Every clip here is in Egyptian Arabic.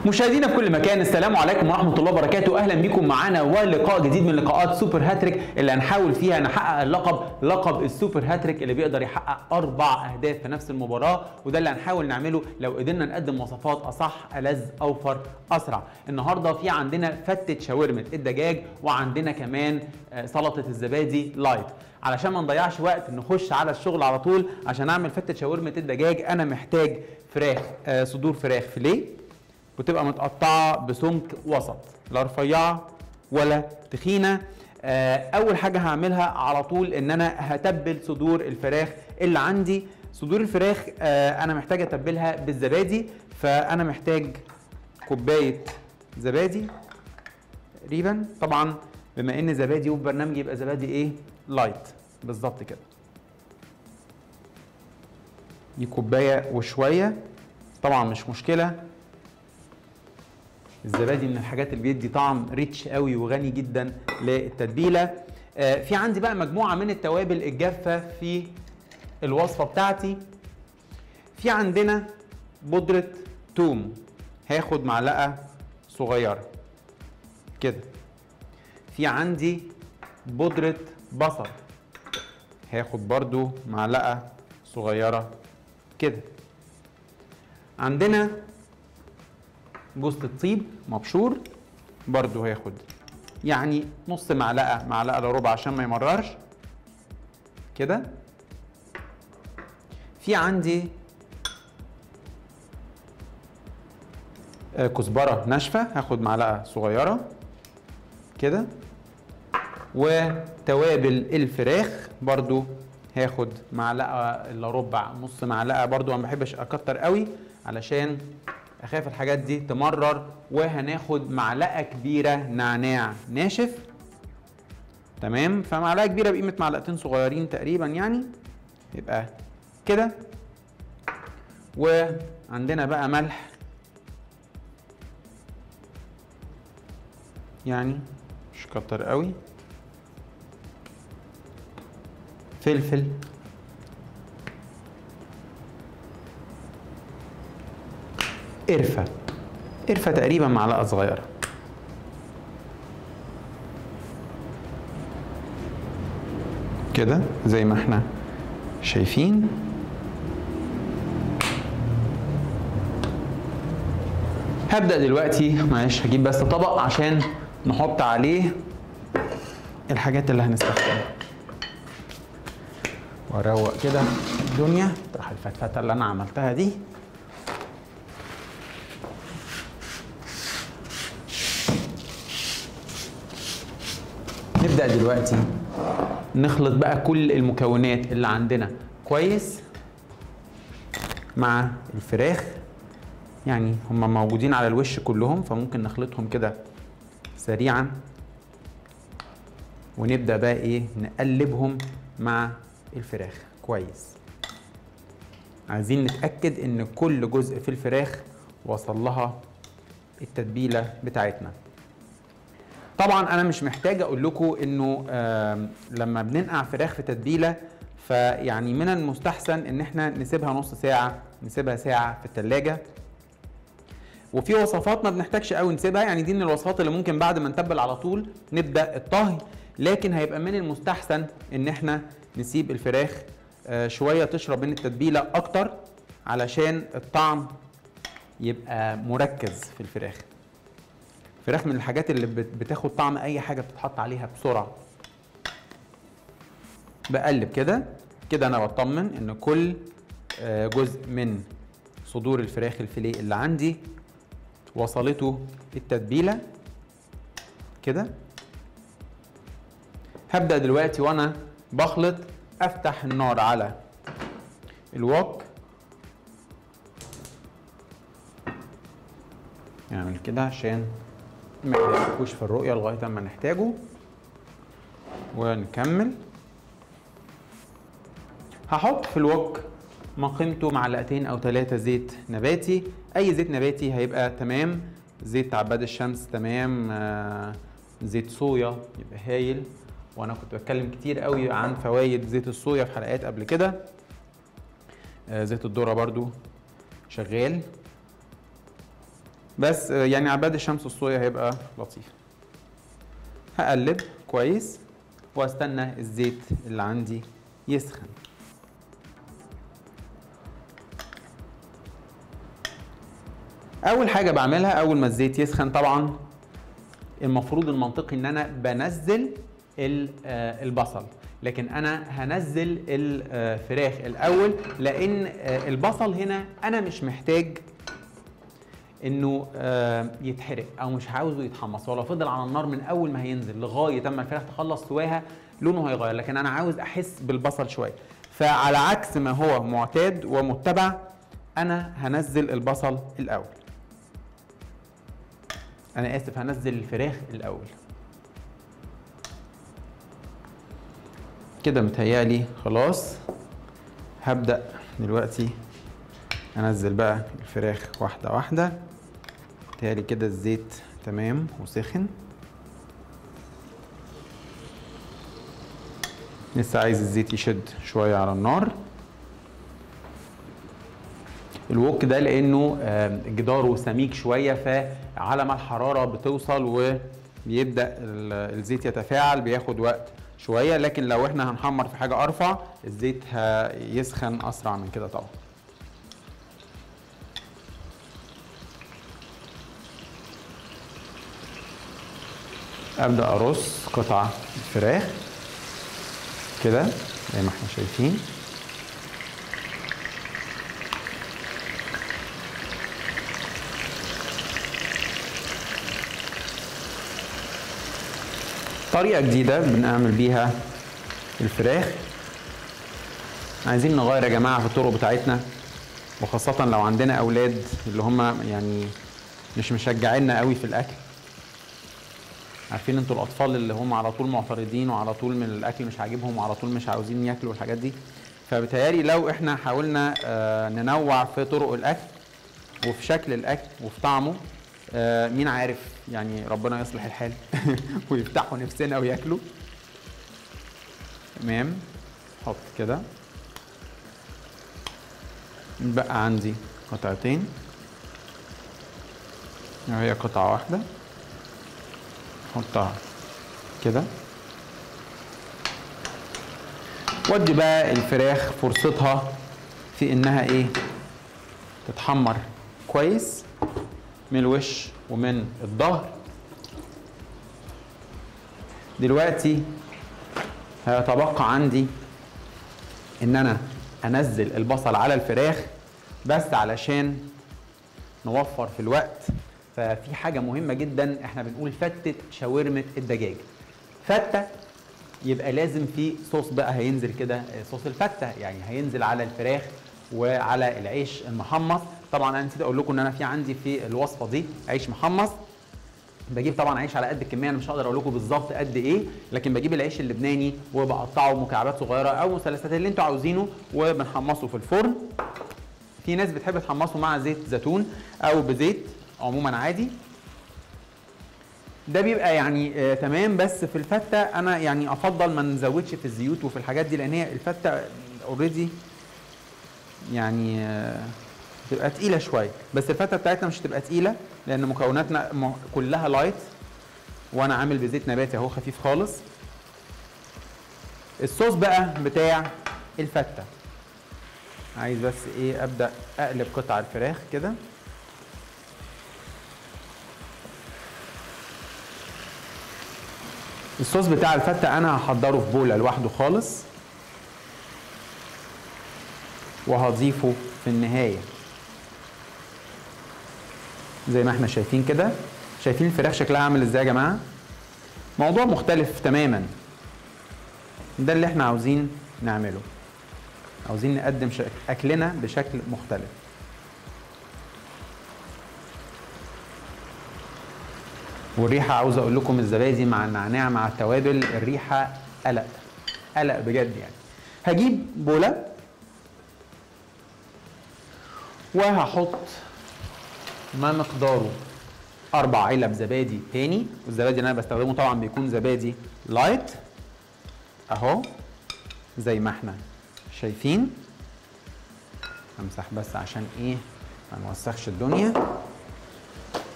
مشاهدينا في كل مكان السلام عليكم ورحمه الله وبركاته اهلا بكم معانا ولقاء جديد من لقاءات سوبر هاتريك اللي هنحاول فيها نحقق اللقب لقب السوبر هاتريك اللي بيقدر يحقق اربع اهداف في نفس المباراه وده اللي هنحاول نعمله لو قدرنا نقدم وصفات اصح الذ اوفر اسرع النهارده في عندنا فتة شاورما الدجاج وعندنا كمان آه، سلطه الزبادي لايت علشان ما نضيعش وقت نخش على الشغل على طول عشان اعمل فتة شاورما الدجاج انا محتاج فراخ آه، صدور فراخ فيليه وتبقى متقطعه بسمك وسط لا رفيعه ولا تخينه آه، اول حاجه هعملها على طول ان انا هتبل صدور الفراخ اللي عندي صدور الفراخ آه، انا محتاج اتبلها بالزبادي فانا محتاج كوبايه زبادي تقريبا طبعا بما ان زبادي وفي برنامجي يبقى زبادي ايه لايت بالظبط كده دي كوبايه وشويه طبعا مش مشكله الزبادي من الحاجات اللي بيدي طعم ريتش قوي وغني جدا للتتبيله آه، في عندي بقى مجموعه من التوابل الجافه في الوصفه بتاعتي في عندنا بودره توم هاخد معلقه صغيره كده في عندي بودره بصل هاخد برضو معلقه صغيره كده عندنا جوز الطيب مبشور برضو هياخد يعني نص معلقه معلقه الا ربع عشان ما يمررش كده في عندي آه، كزبره ناشفه هاخد معلقه صغيره كده وتوابل الفراخ برضو هاخد معلقه الا ربع نص معلقه برضو انا ما بحبش اكتر قوي علشان اخاف الحاجات دي تمرر وهناخد معلقه كبيره نعناع ناشف تمام فمعلقه كبيره بقيمه معلقتين صغيرين تقريبا يعني يبقى كده وعندنا بقى ملح يعني مش كتر قوي فلفل قرفة قرفة تقريبا معلقة صغيرة كده زي ما احنا شايفين هبدأ دلوقتي معلش هجيب بس طبق عشان نحط عليه الحاجات اللي هنستخدمها واروق كده الدنيا راح الفتفتة اللي انا عملتها دي نبدأ دلوقتي نخلط بقى كل المكونات اللي عندنا كويس مع الفراخ يعني هم موجودين على الوش كلهم فممكن نخلطهم كده سريعا ونبدأ بقى ايه نقلبهم مع الفراخ كويس عايزين نتأكد ان كل جزء في الفراخ وصل لها التتبيلة بتاعتنا طبعا انا مش محتاج اقول لكم انه آم، لما بننقع فراخ في تتبيله فيعني من المستحسن ان احنا نسيبها نص ساعه نسيبها ساعه في التلاجة وفي وصفات ما بنحتاجش قوي نسيبها يعني دي من الوصفات اللي ممكن بعد ما نتبل على طول نبدا الطهي لكن هيبقى من المستحسن ان احنا نسيب الفراخ آه، شويه تشرب من التتبيله اكتر علشان الطعم يبقى مركز في الفراخ فراخ من الحاجات اللي بت- بتاخد طعم اي حاجه بتتحط عليها بسرعه بقلب كده كده انا بطمن ان كل آه، جزء من صدور الفراخ الفيليه اللي عندي وصلته التتبيله كده هبدا دلوقتي وانا بخلط افتح النار على الوok نعمل كده عشان ما يضايقكوش في الرؤية لغاية ما نحتاجه ونكمل هحط في الوك ما قيمته معلقتين او ثلاثة زيت نباتي اي زيت نباتي هيبقى تمام زيت عباد الشمس تمام آه، زيت صويا يبقى هايل وانا كنت بتكلم كتير قوي عن فوائد زيت الصويا في حلقات قبل كده آه، زيت الذرة برضو شغال بس آه، يعني عباد الشمس الصويا هيبقى لطيف هقلب كويس واستنى الزيت اللي عندي يسخن اول حاجه بعملها اول ما الزيت يسخن طبعا المفروض المنطقي ان انا بنزل ال- آه، البصل لكن انا هنزل الفراخ الاول لان آه، البصل هنا انا مش محتاج انه آه، يتحرق او مش عاوزه يتحمص هو لو فضل على النار من اول ما هينزل لغايه اما الفراخ تخلص سواها لونه هيغير لكن انا عاوز احس بالبصل شويه فعلى عكس ما هو معتاد ومتبع انا هنزل البصل الاول انا اسف هنزل الفراخ الاول كده متهيالي خلاص هبدا دلوقتي انزل بقى الفراخ واحده واحده متهيالي كده الزيت تمام وسخن لسه عايز الزيت يشد شويه على النار الوك ده لانه آه، جداره سميك شويه فعلى ما الحراره بتوصل وبيبدا ال- الزيت يتفاعل بياخد وقت شويه لكن لو احنا هنحمر في حاجه ارفع الزيت هيسخن اسرع من كده طبعا ابدا ارص قطع الفراخ كده زي ما احنا شايفين طريقة جديدة بنعمل بيها الفراخ عايزين نغير يا جماعة في الطرق بتاعتنا وخاصة لو عندنا أولاد اللي هم يعني مش مشجعيننا قوي في الأكل عارفين انتوا الأطفال اللي هم على طول معترضين وعلى طول من الأكل مش عاجبهم وعلى طول مش عاوزين ياكلوا الحاجات دي فبتهيألي لو احنا حاولنا آه، ننوع في طرق الأكل وفي شكل الأكل وفي طعمه آه، مين عارف يعني ربنا يصلح الحال ويفتحوا نفسنا وياكلوا تمام حط كده بقى عندي قطعتين وهي قطعة واحدة حطها كده ودي بقى الفراخ فرصتها في انها ايه تتحمر كويس من الوش ومن الظهر دلوقتي هيتبقى عندي ان انا انزل البصل على الفراخ بس علشان نوفر في الوقت ففي حاجه مهمه جدا احنا بنقول فتة شاورمة الدجاج فتة يبقى لازم في صوص بقى هينزل كده صوص الفتة يعني هينزل على الفراخ وعلى العيش المحمص طبعا انا نسيت اقول لكم ان انا في عندي في الوصفه دي عيش محمص بجيب طبعا عيش على قد الكميه انا مش هقدر اقول لكم بالظبط قد ايه لكن بجيب العيش اللبناني وبقطعه مكعبات صغيره او مثلثات اللي انتوا عاوزينه وبنحمصه في الفرن في ناس بتحب تحمصه مع زيت زيتون او بزيت عموما عادي ده بيبقى يعني آه تمام بس في الفته انا يعني افضل ما نزودش في الزيوت وفي الحاجات دي لان هي الفته اوريدي يعني آه تبقى تقيله شويه بس الفته بتاعتنا مش هتبقى تقيله لان مكوناتنا م- كلها لايت وانا عامل بزيت نباتي اهو خفيف خالص الصوص بقى بتاع الفته عايز بس ايه ابدا اقلب قطع الفراخ كده الصوص بتاع الفته انا هحضره في بوله لوحده خالص وهضيفه في النهايه زي ما احنا شايفين كده شايفين الفراخ شكلها عامل ازاي يا جماعه موضوع مختلف تماما ده اللي احنا عاوزين نعمله عاوزين نقدم شك... اكلنا بشكل مختلف والريحه عاوز اقول لكم الزبادي مع النعناع مع التوابل الريحه قلق قلق بجد يعني هجيب بوله وهحط ما مقداره اربع علب زبادي تاني والزبادي اللي انا بستخدمه طبعا بيكون زبادي لايت اهو زي ما احنا شايفين همسح بس عشان ايه ما نوسخش الدنيا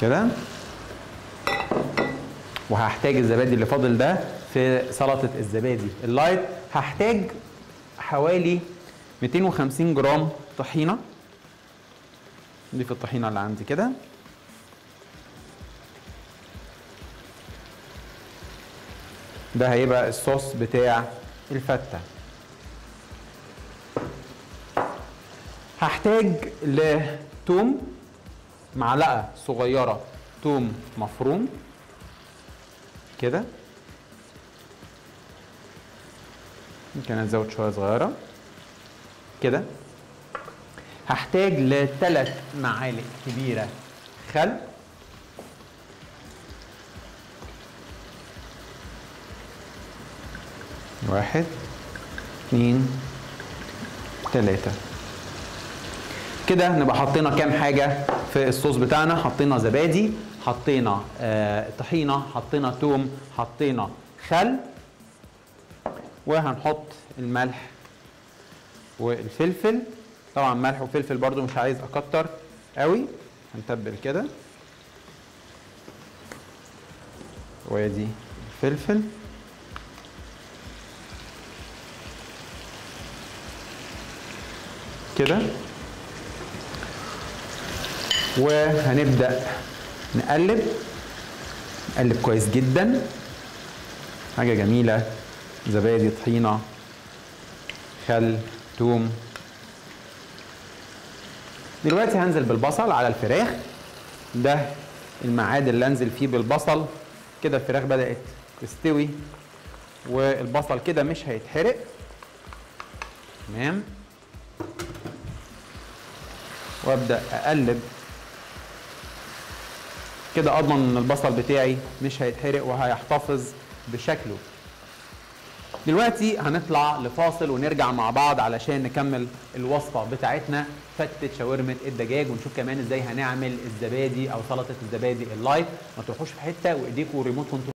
كده وهحتاج الزبادي اللي فاضل ده في سلطه الزبادي اللايت هحتاج حوالي 250 جرام طحينه نضيف الطحينه اللي عندي كده ده هيبقى الصوص بتاع الفته هحتاج لتوم معلقه صغيره توم مفروم كده ممكن ازود شويه صغيره كده هحتاج لثلاث معالق كبيره خل واحد اتنين تلاتة كده نبقى حطينا كام حاجة في الصوص بتاعنا حطينا زبادي حطينا آه طحينة حطينا توم حطينا خل وهنحط الملح والفلفل طبعا ملح وفلفل برضو مش عايز اكتر قوي هنتبل كده وادي الفلفل كده وهنبدأ نقلب نقلب كويس جدا حاجة جميلة زبادي طحينة خل توم دلوقتي هنزل بالبصل على الفراخ ده الميعاد اللي انزل فيه بالبصل كده الفراخ بدأت تستوي والبصل كده مش هيتحرق تمام وابدا اقلب كده اضمن ان البصل بتاعي مش هيتحرق وهيحتفظ بشكله دلوقتي هنطلع لفاصل ونرجع مع بعض علشان نكمل الوصفه بتاعتنا فتة شاورمة الدجاج ونشوف كمان ازاي هنعمل الزبادي او سلطة الزبادي اللايت ما تروحوش في حتة وايديكم ريموت كنترول